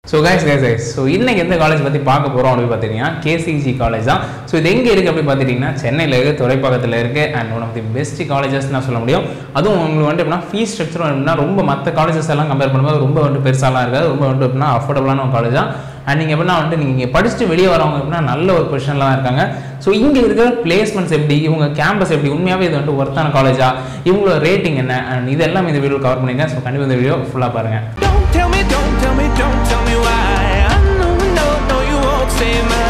So guys guys guys so இன்னைக்கு எந்த college பற்றி பார்க்க போகிறோம் அப்படின்னு பார்த்தீங்கன்னா கேசிஜி காலேஜ் தான் ஸோ இது எங்கே இருக்குது அப்படின்னு பார்த்துட்டிங்கன்னா சென்னையில் இருக்குது துறைப்பாக்கத்தில் இருக்குது and one of the best colleges நான் சொல்ல முடியும் அதுவும் உங்களுக்கு வந்து எப்படின்னா ஃபீஸ் ஸ்ட்ரக்சர் எப்படின்னா ரொம்ப மற்ற காலேஜஸ் எல்லாம் கம்பேர் பண்ணும்போது ரொம்ப வந்து பெருசாலாம் இருக்காது ரொம்ப வந்து எப்படின்னா அஃபோர்டபுளான ஒரு காலேஜ் தான் அண்ட் நீங்கள் எப்படின்னா வந்துட்டு நீங்கள் படிச்சுட்டு வெளியே வரவங்க எப்படின்னா நல்ல ஒரு பொசிஷனில் தான் இருக்காங்க ஸோ இங்கே இருக்கிற பிளேஸ்மெண்ட்ஸ் எப்படி இவங்க கேம்பஸ் எப்படி உண்மையாகவே இது வந்துட்டு ஒர்த்தான காலேஜா இவங்களோட ரேட்டிங் என்ன அண்ட் இது எல்லாமே இந்த வீடியோ கவர் பண்ணியிருக்கேன் ஸோ கண்டிப்பாக இந்த வீடியோ ஃபுல்லாக பாருங்கள் Don't tell me, don't tell me, don't tell me why. I know, no, no, you won't save my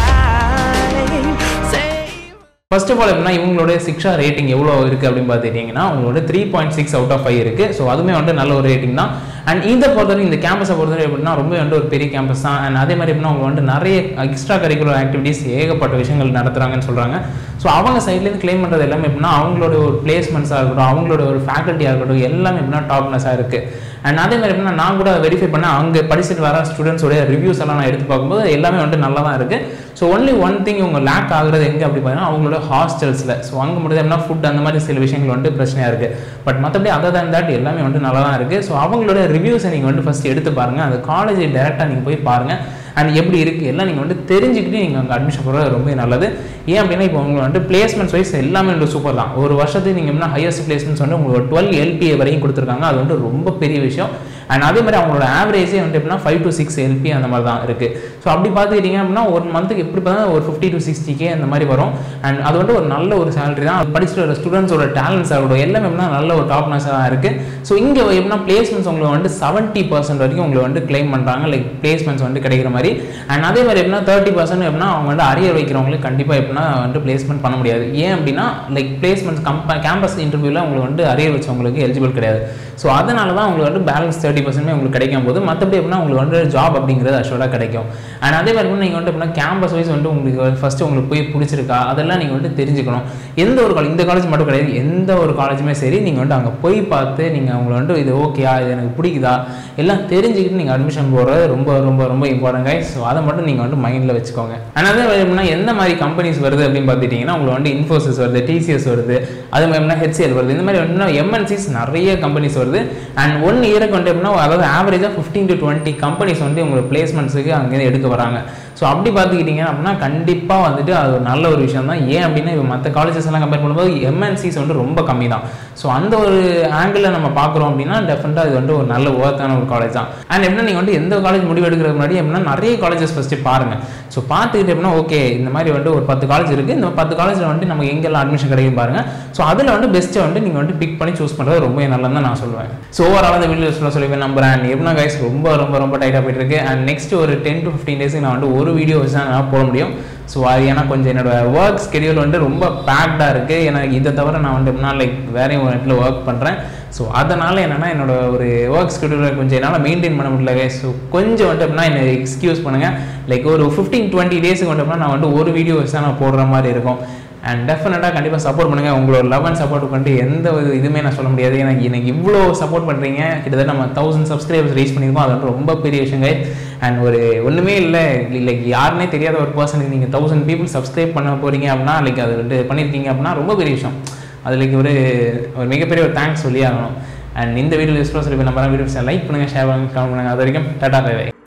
life. Save. First of all எப்படின்னா இவங்களோட சிக்ஷா ரேட்டிங் எவ்வளோ இருக்குது அப்படின்னு பார்த்துட்டிங்கன்னா உங்களோட three point six out of five இருக்குது ஸோ அதுவுமே வந்து நல்ல ஒரு ரேட்டிங் தான் அண்ட் இதை பொறுத்தவரை இந்த கேம்பஸை பொறுத்தவரை எப்படின்னா ரொம்ப வந்து ஒரு பெரிய கேம்பஸ் தான் அண்ட் அதே மாதிரி எப்படின்னா அவங்க வந்து நிறைய எக்ஸ்ட்ரா கரிக்குலர் ஆக்டிவிட்டீஸ் ஏகப்பட்ட விஷயங்கள் நடத்துகிறாங்கன்னு சொல்கிறாங்க ஸோ அவங்க சைட்லேருந்து க்ளைம் பண்ணுறது எல்லாமே எப்படின்னா அவங்களோட ஒரு பிளேஸ்மெண்ட்ஸாக இருக்கட்டும் அவங்களோட ஒரு ஃபேக்கல்ட்டியாக இருக்கட்டும் எல்லாமே எப்படின்னா டாப்னஸாக இருக்குது அண்ட் அதே மாதிரி எப்படின்னா நான் கூட வெரிஃபை பண்ணேன் அங்கே படிச்சுட்டு வர ஸ்டூடெண்ட்ஸோடைய ரிவ்யூஸ் எல்லாம் நான் எடுத்து பார்க்கும்போது எல்லாமே வந்துட்டு நல்லா தான் இருக்குது ஸோ ஒன்லி ஒன் திங் இவங்க லேக் ஆகுறது எங்கே அப்படி பார்த்தீங்கன்னா அவங்களோட ஹாஸ்டல்ஸில் ஸோ அங்கே மட்டும் எப்படின்னா ஃபுட் அந்த மாதிரி சில விஷயங்கள் வந்துட்டு பிரச்சனையாக இருக்குது பட் மற்றபடி அதர் than that எல்லாமே வந்துட்டு நல்லா தான் இருக்குது ஸோ அவங்களோட ரிவ்யூஸை நீங்கள் வந்துட்டு ஃபஸ்ட் எடுத்து பாருங்கள் அந்த காலேஜ் டேரெக்டாக நீங்கள் போய் பாருங்கள் அண்ட் எப்படி இருக்குது எல்லாம் நீங்கள் வந்துட்டு தெரிஞ்சுக்கிட்டு நீங்கள் அங்கே அட்மிஷன் போகிறது ரொம்ப நல்லது ஏன் அப்படின்னா இப்போ உங்களுக்கு வந்துட்டு பிளேஸ்மெண்ட்ஸ் வைஸ் எல்லாமே வந்து சூப்பர் தான் ஒரு வருஷத்துக்கு நீங்கள் என்ன ஹையஸ்ட் பிளேஸ்மெண்ட்ஸ் வந்து உங்களுக்கு டுவெல் எல்பிஏ வரையும் கொடுத்துருக்காங்க அது வந்து ரொம்ப பெரிய விஷயம் அண்ட் அதே மாதிரி அவங்களோட ஆவரேஜே வந்து எப்படின்னா ஃபைவ் டு சிக்ஸ் எல்பி அந்த மாதிரி தான் இருக்குது ஸோ அப்படி பார்த்துக்கிட்டிங்க அப்படின்னா ஒரு மந்த்துக்கு எப்படி பார்த்தா ஒரு ஃபிஃப்டி டு சிக்ஸ்டி கே அந்த மாதிரி வரும் அண்ட் அது வந்து ஒரு நல்ல ஒரு சேலரி தான் அது படிச்சுட்டு வர ஸ்டூடெண்ட்ஸோட டேலண்ட்ஸ் ஆகட்டும் எல்லாமே எப்படின்னா நல்ல ஒரு டாப் நாஸாக தான் இருக்குது ஸோ இங்கே எப்படின்னா பிளேஸ்மெண்ட்ஸ் உங்களுக்கு வந்து செவன்ட்டி பர்சன்ட் வரைக்கும் உங்களுக்கு வந்து கிளைம் பண்ணுறாங்க லைக் பிளேஸ்மெண்ட்ஸ் வந்து கிடைக்கிற மாதிரி அண்ட் அதே மாதிரி எப்படின்னா தேர்ட்டி பர்சன்ட் எப்படின்னா அவங்க வந்து அரியர் வைக்கிறவங்களுக்கு கண்டிப்பாக எப்படின்னா வந்து பிளேஸ்மெண்ட் பண்ண முடியாது ஏன் அப்படின்னா லைக் பிளேஸ்மெண்ட்ஸ் கம்ப கேம்பஸ் இன்டர்வியூவில் உங்களுக்கு வந்து அரியர் வச்சவங்களுக்கு எலிஜிபிள் கிடையாது ஸோ அதனால தான் உங்களுக்கு வந்து பேலன்ஸ் தேர்ட்டி பர்சன்ட் உங்களுக்கு கிடைக்கும் போது மற்றபடி எப்படின்னா உங்களுக்கு வந்து ஜாப் அப்படிங்கிறது அஷோராக கிடைக்கும் அண்ட் அதே மாதிரி நீங்கள் வந்து எப்படின்னா கேம்பஸ் வைஸ் வந்து உங்களுக்கு ஃபஸ்ட்டு உங்களுக்கு போய் பிடிச்சிருக்கா அதெல்லாம் நீங்கள் வந்து தெரிஞ்சுக்கணும் எந்த ஒரு காலேஜ் இந்த காலேஜ் மட்டும் கிடையாது எந்த ஒரு காலேஜுமே சரி நீங்கள் வந்து அங்கே போய் பார்த்து நீங்கள் அவங்கள வந்து இது ஓகேயா இது எனக்கு பிடிக்குதா எல்லாம் தெரிஞ்சுக்கிட்டு நீங்கள் அட்மிஷன் போடுறது ரொம்ப ரொம்ப ரொம்ப இம்பார்ட்டன்ட் கைஸ் ஸோ அதை மட்டும் நீங்கள் வந்து மைண்டில் வச்சுக்கோங்க அண்ட் அதே மாதிரி எப்படின்னா எந்த மாதிரி கம்பெனிஸ் வருது அப்படின்னு பார்த்துட்டிங்கன்னா உங்களுக்கு வந்து இன்ஃபோசிஸ் வருது டிசிஎஸ் வருது அதே மாதிரி ஹெச்சிஎல் வருது இந்த மாதிரி வந்து எம்என்சிஸ் நிறைய கம்பெனிஸ் வருது அண்ட் ஒன் இயருக்கு வந்து எப்படின்னா அதாவது ஆவரேஜாக ஃபிஃப்டீன் டு டுவெண்ட்டி கம்பெனிஸ் வந்து உங்களுக்கு பிளேஸ்மெண்ட்ஸுக்கு அங்கேருந்து எடுக்க வராங்க ஸோ அப்படி பார்த்துக்கிட்டிங்க அப்படின்னா கண்டிப்பாக வந்துட்டு அது ஒரு நல்ல ஒரு விஷயம் தான் ஏன் அப்படின்னா இப்போ மற்ற காலேஜஸ் எல்லாம் கம்பேர் பண்ணும்போது எம்என்சிஸ் வந்து ரொம்ப கம்மி தான் ஸோ அந்த ஒரு ஆங்கிளில் நம்ம பார்க்குறோம் அப்படின்னா டெஃபினட்டாக இது வந்து ஒரு நல்ல ஒர்த்தான ஒரு காலேஜ் தான் அண்ட் எப்படின்னா நீங்கள் வந்து எந்த காலேஜ் முடிவு எடுக்கிறதுக்கு முன்னாடி எப்படின்னா நிறைய காலேஜஸ் ஃபஸ்ட்டு பாருங்கள் ஸோ பார்த்துக்கிட்டு எப்படின்னா ஓகே இந்த மாதிரி வந்து ஒரு பத்து காலேஜ் இருக்குது இந்த பத்து காலேஜில் வந்து நமக்கு எங்கெல்லாம் அட்மிஷன் கிடைக்கும் பாருங்கள் ஸோ அதில் வந்து பெஸ்ட்டை வந்து நீங்கள் வந்து பிக் பண்ணி சூஸ் பண்ணுறது ரொம்ப நல்லது தான் நான் சொல்லுவேன் ஸோ ஓவரால் அந்த வீடியோஸில் சொல்லி நம்புறேன் அண்ட் எப்படின்னா கைஸ் ரொம்ப ரொம்ப ரொம்ப டைட்டாக போயிட்டு இருக்கு அண்ட் நெக்ஸ்ட் ஒரு டென் டு ஃபிஃப்டீன் டேஸுக்கு நான் வந்து ஒரு வீடியோ வச்சு தான் நான் போட முடியும் ஸோ அது ஏன்னா கொஞ்சம் என்னோட ஒர்க் ஸ்கெடியூல் வந்து ரொம்ப பேக்டாக இருக்குது ஏன்னா இதை தவிர நான் வந்து எப்படின்னா லைக் வேறையும் ஒரு இடத்துல ஒர்க் பண்ணுறேன் ஸோ அதனால் என்னென்னா என்னோட ஒரு ஒர்க் ஸ்கெடியூலை கொஞ்சம் என்னால் மெயின்டைன் பண்ண முடியல ஸோ கொஞ்சம் வந்து எப்படின்னா என்னை எக்ஸ்கியூஸ் பண்ணுங்கள் லைக் ஒரு ஃபிஃப்டீன் டுவெண்ட்டி டேஸுக்கு வந்து எப்படின்னா நான் வந்து ஒரு வீடியோ வச்சு தான் நான் போடுற மாதிரி இருக்கும் அண்ட் டெஃபினட்டாக கண்டிப்பாக சப்போர்ட் பண்ணுங்கள் உங்களோட லவ் அண்ட் சப்போர்ட் பண்ணிட்டு எந்த ஒரு இதுவுமே நான் சொல்ல முடியாது எனக்கு எனக்கு இவ்வளோ சப்போர்ட் பண்ணுறீங்க கிட்டத்தட்ட நம்ம தௌசண்ட் சப்ஸ்கிரைபர்ஸ் ரீச் பண்ணியிருக்கோம் அது வந்து ரொம்ப பெரிய விஷயங்க அண்ட் ஒரு ஒன்றுமே இல்லை லைக் யாருனே தெரியாத ஒரு பர்சனுக்கு நீங்கள் தௌசண்ட் பீப்புள் சப்ஸ்கிரைப் பண்ண போகிறீங்க அப்படின்னா லைக் அது வந்து பண்ணியிருக்கீங்க அப்படின்னா ரொம்ப பெரிய விஷயம் அது லைக் ஒரு ஒரு மிகப்பெரிய ஒரு தேங்க்ஸ் சொல்லி ஆகணும் அண்ட் இந்த வீடியோ யூஸ்ஃபுல்லாக சொல்லி நம்ம வீடியோஸ் லைக் பண்ணுங்கள் ஷேர் பண்ணுங்கள் கமெண்ட் பண்ணுங்கள் அது வரைக்கும் டாட்டா பை